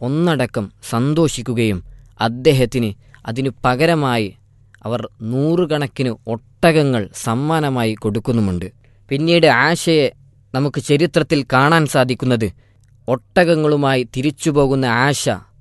ഒന്നടക്കം സന്തോഷിക്കുകയും അദ്ദേഹത്തിന് അതിനു പകരമായി അവർ നൂറുകണക്കിന് ഒട്ടകങ്ങൾ സമ്മാനമായി കൊടുക്കുന്നുമുണ്ട് പിന്നീട് ആശയെ നമുക്ക് ചരിത്രത്തിൽ കാണാൻ സാധിക്കുന്നത് ഒട്ടകങ്ങളുമായി തിരിച്ചു പോകുന്ന ആശ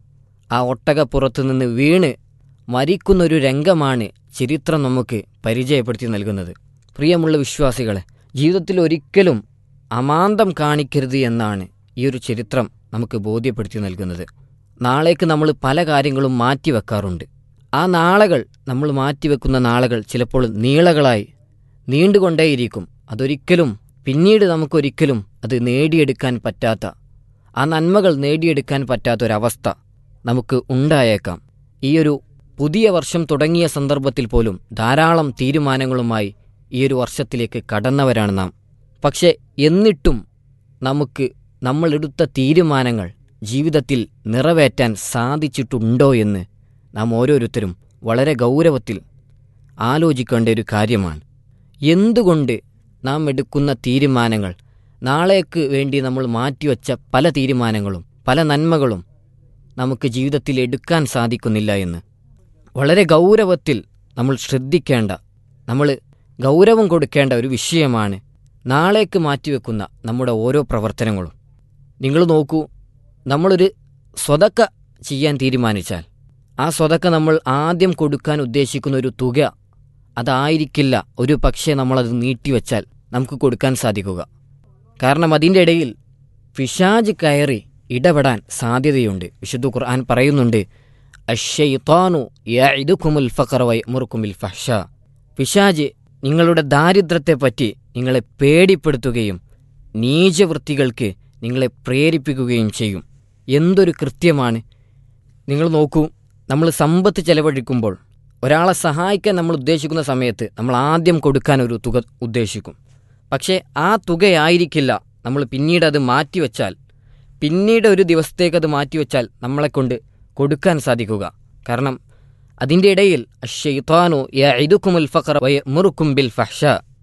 ആ ഒട്ടകപ്പുറത്തു നിന്ന് വീണ് മരിക്കുന്നൊരു രംഗമാണ് ചരിത്രം നമുക്ക് പരിചയപ്പെടുത്തി നൽകുന്നത് പ്രിയമുള്ള വിശ്വാസികളെ ജീവിതത്തിൽ ഒരിക്കലും അമാന്തം കാണിക്കരുത് എന്നാണ് ഈ ഒരു ചരിത്രം നമുക്ക് ബോധ്യപ്പെടുത്തി നൽകുന്നത് നാളേക്ക് നമ്മൾ പല കാര്യങ്ങളും മാറ്റിവെക്കാറുണ്ട് ആ നാളകൾ നമ്മൾ മാറ്റിവെക്കുന്ന നാളകൾ ചിലപ്പോൾ നീളകളായി നീണ്ടുകൊണ്ടേയിരിക്കും അതൊരിക്കലും പിന്നീട് നമുക്കൊരിക്കലും അത് നേടിയെടുക്കാൻ പറ്റാത്ത ആ നന്മകൾ നേടിയെടുക്കാൻ പറ്റാത്തൊരവസ്ഥ നമുക്ക് ഉണ്ടായേക്കാം ഈയൊരു പുതിയ വർഷം തുടങ്ങിയ സന്ദർഭത്തിൽ പോലും ധാരാളം തീരുമാനങ്ങളുമായി ഈ ഒരു വർഷത്തിലേക്ക് കടന്നവരാണ് നാം പക്ഷെ എന്നിട്ടും നമുക്ക് നമ്മളെടുത്ത തീരുമാനങ്ങൾ ജീവിതത്തിൽ നിറവേറ്റാൻ സാധിച്ചിട്ടുണ്ടോ എന്ന് നാം ഓരോരുത്തരും വളരെ ഗൗരവത്തിൽ ആലോചിക്കേണ്ട ഒരു കാര്യമാണ് എന്തുകൊണ്ട് നാം എടുക്കുന്ന തീരുമാനങ്ങൾ നാളേക്ക് വേണ്ടി നമ്മൾ മാറ്റിവെച്ച പല തീരുമാനങ്ങളും പല നന്മകളും നമുക്ക് ജീവിതത്തിൽ എടുക്കാൻ സാധിക്കുന്നില്ല എന്ന് വളരെ ഗൗരവത്തിൽ നമ്മൾ ശ്രദ്ധിക്കേണ്ട നമ്മൾ ഗൗരവം കൊടുക്കേണ്ട ഒരു വിഷയമാണ് നാളേക്ക് മാറ്റിവെക്കുന്ന നമ്മുടെ ഓരോ പ്രവർത്തനങ്ങളും നിങ്ങൾ നോക്കൂ നമ്മളൊരു സ്വതക്ക ചെയ്യാൻ തീരുമാനിച്ചാൽ ആ സ്വതക്ക നമ്മൾ ആദ്യം കൊടുക്കാൻ ഉദ്ദേശിക്കുന്ന ഒരു തുക അതായിരിക്കില്ല ഒരു പക്ഷേ നമ്മളത് നീട്ടിവെച്ചാൽ നമുക്ക് കൊടുക്കാൻ സാധിക്കുക കാരണം അതിൻ്റെ ഇടയിൽ പിശാജ് കയറി ഇടപെടാൻ സാധ്യതയുണ്ട് വിശുദ്ധ ഖുർആൻ പറയുന്നുണ്ട് അഷയ്ത്താനു യഇദുക്കുമുൽ ഫഖറ വയമുറുക്കുമിൽ ഫഹ്ഷ പിശാജ് നിങ്ങളുടെ ദാരിദ്ര്യത്തെപ്പറ്റി നിങ്ങളെ പേടിപ്പെടുത്തുകയും നീചവൃത്തികൾക്ക് നിങ്ങളെ പ്രേരിപ്പിക്കുകയും ചെയ്യും എന്തൊരു കൃത്യമാണ് നിങ്ങൾ നോക്കൂ നമ്മൾ സമ്പത്ത് ചെലവഴിക്കുമ്പോൾ ഒരാളെ സഹായിക്കാൻ നമ്മൾ ഉദ്ദേശിക്കുന്ന സമയത്ത് നമ്മൾ ആദ്യം കൊടുക്കാൻ ഒരു തുക ഉദ്ദേശിക്കും പക്ഷേ ആ തുകയായിരിക്കില്ല നമ്മൾ പിന്നീട് അത് മാറ്റിവെച്ചാൽ പിന്നീട് ഒരു ദിവസത്തേക്ക് അത് മാറ്റിവെച്ചാൽ നമ്മളെക്കൊണ്ട് കൊടുക്കാൻ സാധിക്കുക കാരണം അതിൻ്റെ ഇടയിൽ ഷെയ്ത്താനു യഇദുക്കുമുൽ ഫഖറ വയമുറുക്കും ബിൽ ഫഹ്ഷ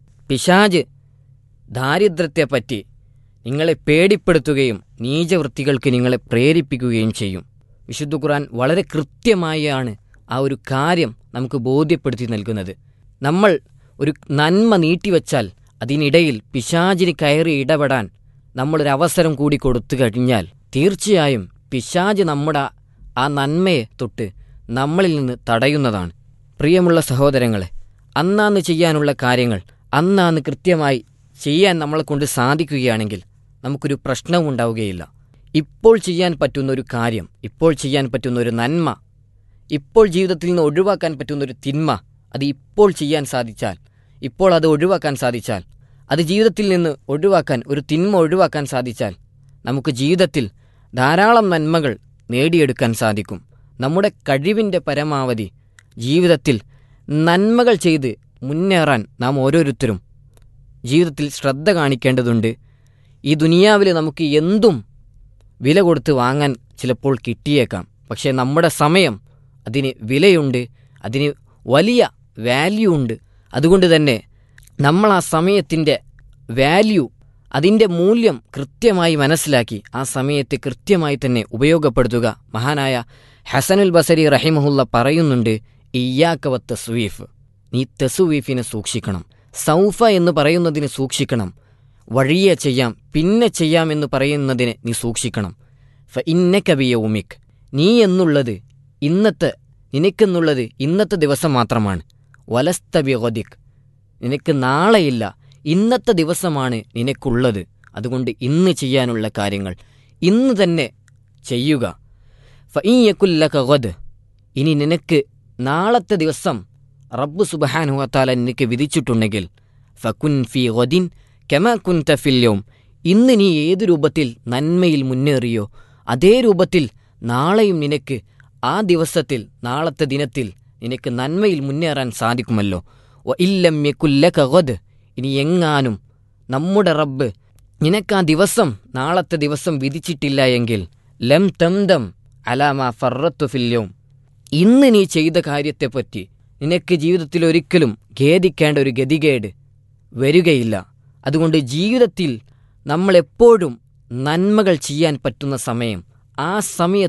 പിശാജ് ദാരിദ്ര്യത്തെപ്പറ്റി നിങ്ങളെ പേടിപ്പെടുത്തുകയും നീചവൃത്തികൾക്ക് നിങ്ങളെ പ്രേരിപ്പിക്കുകയും ചെയ്യും വിശുദ്ധ ഖുർആൻ വളരെ കൃത്യമായാണ് ആ ഒരു കാര്യം നമുക്ക് ബോധ്യപ്പെടുത്തി നൽകുന്നത് നമ്മൾ ഒരു നന്മ നീട്ടിവെച്ചാൽ അതിനിടയിൽ പിശാചിന് കയറി ഇടപെടാൻ നമ്മളൊരവസരം കൂടി കൊടുത്തു കഴിഞ്ഞാൽ തീർച്ചയായും പിശാജ് നമ്മുടെ ആ നന്മയെ തൊട്ട് നമ്മളിൽ നിന്ന് തടയുന്നതാണ് പ്രിയമുള്ള സഹോദരങ്ങളെ അന്നാന്ന് ചെയ്യാനുള്ള കാര്യങ്ങൾ അന്നാന്ന് കൃത്യമായി ചെയ്യാൻ നമ്മളെ കൊണ്ട് സാധിക്കുകയാണെങ്കിൽ നമുക്കൊരു പ്രശ്നവും ഉണ്ടാവുകയില്ല ഇപ്പോൾ ചെയ്യാൻ പറ്റുന്ന ഒരു കാര്യം ഇപ്പോൾ ചെയ്യാൻ പറ്റുന്ന ഒരു നന്മ ഇപ്പോൾ ജീവിതത്തിൽ നിന്ന് ഒഴിവാക്കാൻ പറ്റുന്ന ഒരു തിന്മ അത് ഇപ്പോൾ ചെയ്യാൻ സാധിച്ചാൽ ഇപ്പോൾ അത് ഒഴിവാക്കാൻ സാധിച്ചാൽ അത് ജീവിതത്തിൽ നിന്ന് ഒഴിവാക്കാൻ ഒരു തിന്മ ഒഴിവാക്കാൻ സാധിച്ചാൽ നമുക്ക് ജീവിതത്തിൽ ധാരാളം നന്മകൾ നേടിയെടുക്കാൻ സാധിക്കും നമ്മുടെ കഴിവിൻ്റെ പരമാവധി ജീവിതത്തിൽ നന്മകൾ ചെയ്ത് മുന്നേറാൻ നാം ഓരോരുത്തരും ജീവിതത്തിൽ ശ്രദ്ധ കാണിക്കേണ്ടതുണ്ട് ഈ ദുനിയാവിൽ നമുക്ക് എന്തും വില കൊടുത്ത് വാങ്ങാൻ ചിലപ്പോൾ കിട്ടിയേക്കാം പക്ഷേ നമ്മുടെ സമയം അതിന് വിലയുണ്ട് അതിന് വലിയ വാല്യൂ ഉണ്ട് അതുകൊണ്ട് തന്നെ നമ്മൾ ആ സമയത്തിൻ്റെ വാല്യൂ അതിൻ്റെ മൂല്യം കൃത്യമായി മനസ്സിലാക്കി ആ സമയത്തെ കൃത്യമായി തന്നെ ഉപയോഗപ്പെടുത്തുക മഹാനായ ഹസനുൽ ബസരി റഹിമഹുല്ല പറയുന്നുണ്ട് ഇയ്യാക്കവ തസ്വീഫ് നീ തെസുവീഫിനെ സൂക്ഷിക്കണം സൗഫ എന്ന് പറയുന്നതിന് സൂക്ഷിക്കണം വഴിയെ ചെയ്യാം പിന്നെ ചെയ്യാം എന്ന് പറയുന്നതിനെ നീ സൂക്ഷിക്കണം ഫ ഇന്നക്കവിയ ഉമിക് നീ എന്നുള്ളത് ഇന്നത്തെ നിനക്കെന്നുള്ളത് ഇന്നത്തെ ദിവസം മാത്രമാണ് വലസ്തബിഗദിക് നിനക്ക് നാളെയില്ല ഇന്നത്തെ ദിവസമാണ് നിനക്കുള്ളത് അതുകൊണ്ട് ഇന്ന് ചെയ്യാനുള്ള കാര്യങ്ങൾ ഇന്ന് തന്നെ ചെയ്യുക ഫയ്യക്കുല്ലക ഗദ് ഇനി നിനക്ക് നാളത്തെ ദിവസം റബ്ബ് സുബഹാനുഹത്താല നിനക്ക് വിധിച്ചിട്ടുണ്ടെങ്കിൽ ഫകുൻ ഫി ഗദിൻ കെമ കുൻത ഫില്യവും ഇന്ന് നീ ഏതു രൂപത്തിൽ നന്മയിൽ മുന്നേറിയോ അതേ രൂപത്തിൽ നാളെയും നിനക്ക് ആ ദിവസത്തിൽ നാളത്തെ ദിനത്തിൽ നിനക്ക് നന്മയിൽ മുന്നേറാൻ സാധിക്കുമല്ലോ വ ഇല്ലം യകുല്ലക ഗദ് ഇനി എങ്ങാനും നമ്മുടെ റബ്ബ് നിനക്ക് ആ ദിവസം നാളത്തെ ദിവസം വിധിച്ചിട്ടില്ല എങ്കിൽ ലം തംദം അലാമ ഫറത്തു ഫില്യവും ഇന്ന് നീ ചെയ്ത കാര്യത്തെപ്പറ്റി നിനക്ക് ജീവിതത്തിൽ ഒരിക്കലും ഖേദിക്കേണ്ട ഒരു ഗതികേട് വരികയില്ല അതുകൊണ്ട് ജീവിതത്തിൽ നമ്മളെപ്പോഴും നന്മകൾ ചെയ്യാൻ പറ്റുന്ന സമയം ആ സമയത്ത്